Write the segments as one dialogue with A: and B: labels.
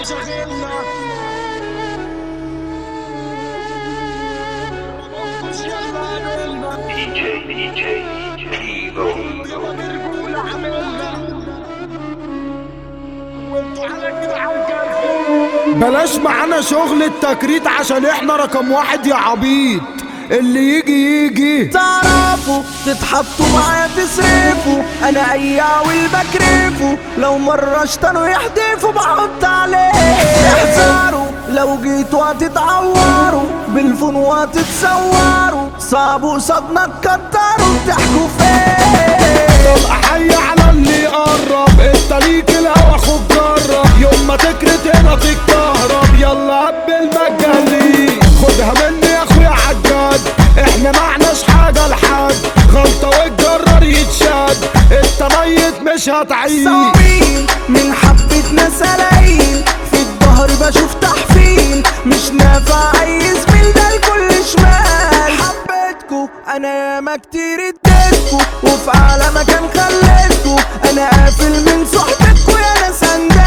A: شغلنا
B: DJ, DJ, Eagle.
A: بنقول عملنا وانتوا على كده عالكرفين
C: بلاش معانا شغل التكريت عشان احنا رقم واحد يا عبيط اللي يجي يجي
D: تعرفوا تتحطوا معايا تصرفوا انا اياوي بكرفوا لو مرة اشتنوا يحدفوا بحط عليه احذروا لو جيتوا هتتعوروا بالفون وهتتصوروا صعبوا قصادنا تكتروا بتحكوا فين
C: حي على اللي يقرب انت ليك الهوا خد جرب يوم ما تكرت هنا تتكهرب يلا قبل ما تجلي خدها مني يا اخويا عجاد احنا معناش حاجة لحد غلطة والجرار يتشد انت ميت مش هتعيش
D: صابين من حبة ناس قلايل في الظهر بشوف تحفيل مش نافع اي زميل ده الكل شمال حبيتكو انا ياما كتير اديتكو وفي اعلى مكان خليتكو انا قافل من صحبتكو يا ناس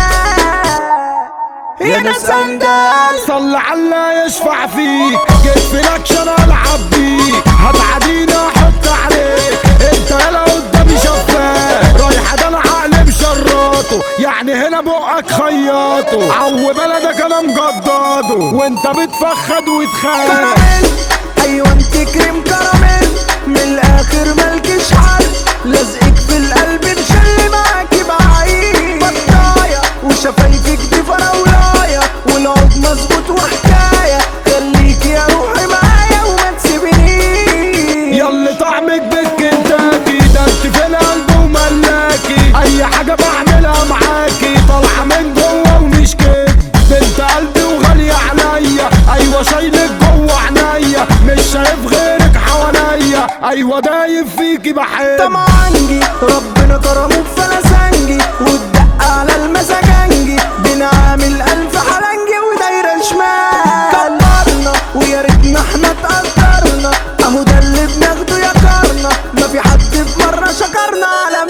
D: اندال يا ناس اندال
C: صل على اللي يشفع فيك جيت في الاكشن العب بيك هتعادينا احط عليك انت يلا قدامي شفاف رايح ده انا عقلي مشرطه يعني هنا بقك خياطه عو بلدك انا مجدده وانت بتفخد وتخاف
D: كراميل ايوه انت كريم كراميل من الاخر مالكش حل لازقك في القلب مشل معاكي بعيد بطايه وشفايفك دي فراولايه والعود مظبوط وحكايه خليكي يا روحي معايا وما تسيبنيش
C: يلا طعمك بالكنتاكي ده انت في القلب وملاكي اي حاجة بعملها معاكي طالعة من جوه ومش كده بنت قلبي وغالية عليا ايوه شايلك جوه عينيا مش شايف غيرك حواليا ايوه دايب فيكي بحب
D: طمعانجي ربنا كرمه بفلسنجي والدق على المساجنجي بنعمل ألف حلنجي ودايرة شمال كبرنا ويا ريتنا احنا اتقدرنا اهو ده اللي بناخده يا كارنا ما في حد في مرة شكرنا على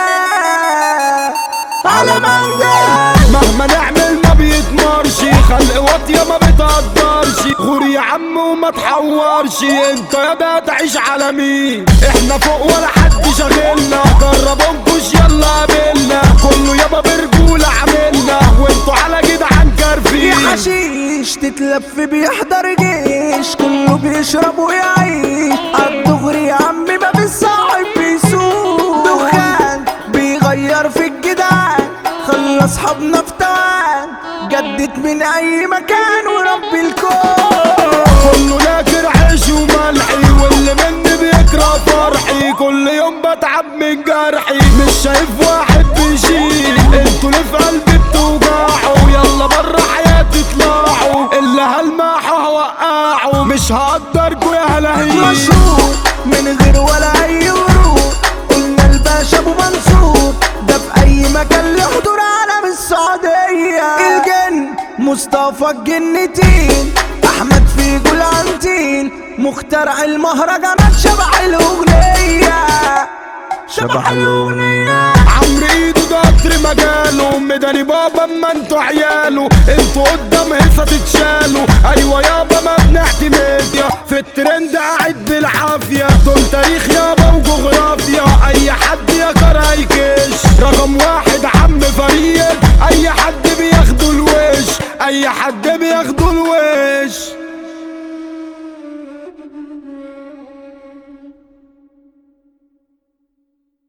D: مندال على مندال
C: مهما نعمل ما بيتمرش خلق واطية ما بتقدرش غور يا عم وما تحورش انت يا ده تعيش على مين احنا فوق ولا حد شاغلنا جربونكوش يلا قابلنا كله يابا برجولة عملنا وانتوا على جدعان
D: يا
C: كارفين
D: حشيش تتلف بيحضر جيش كله بيشرب ويعيش عالدغري يا عمي ما بالصاحب بيسوق دخان بيغير في الجدعان خلى اصحابنا في توان جدت من اي مكان ورب الكون
C: كله ناكر عيش وملحي واللي مني بيكره فرحي كل يوم بتعب من جرحي مش شايف واحد بيشيل انتوا اللي في قلبي بتوجعوا يلا بره حياتي اطلعوا اللي هلمحوا هوقعوا مش هقدركوا يا هلاهيل
D: مشهور من غير ولا اي ورود قلنا الباشا ابو منصور ده في اي مكان له حضور عالم السعودية الجن مصطفى الجنتين احمد في جولانتين مخترع المهرجانات شبح الاغنية شبح الاغنية
C: عمرو ايده ده قطر مجاله مداني بابا اما انتوا عياله انتوا قدام هيصة تتشالوا ايوه يابا ما بنعتمد في الترند قاعد بالعافية دول تاريخ يابا وجغرافيا اي حد يا كار هيكش رقم واحد عم فريد اي حد بياخدوا الوش اي حد بياخدوا الوش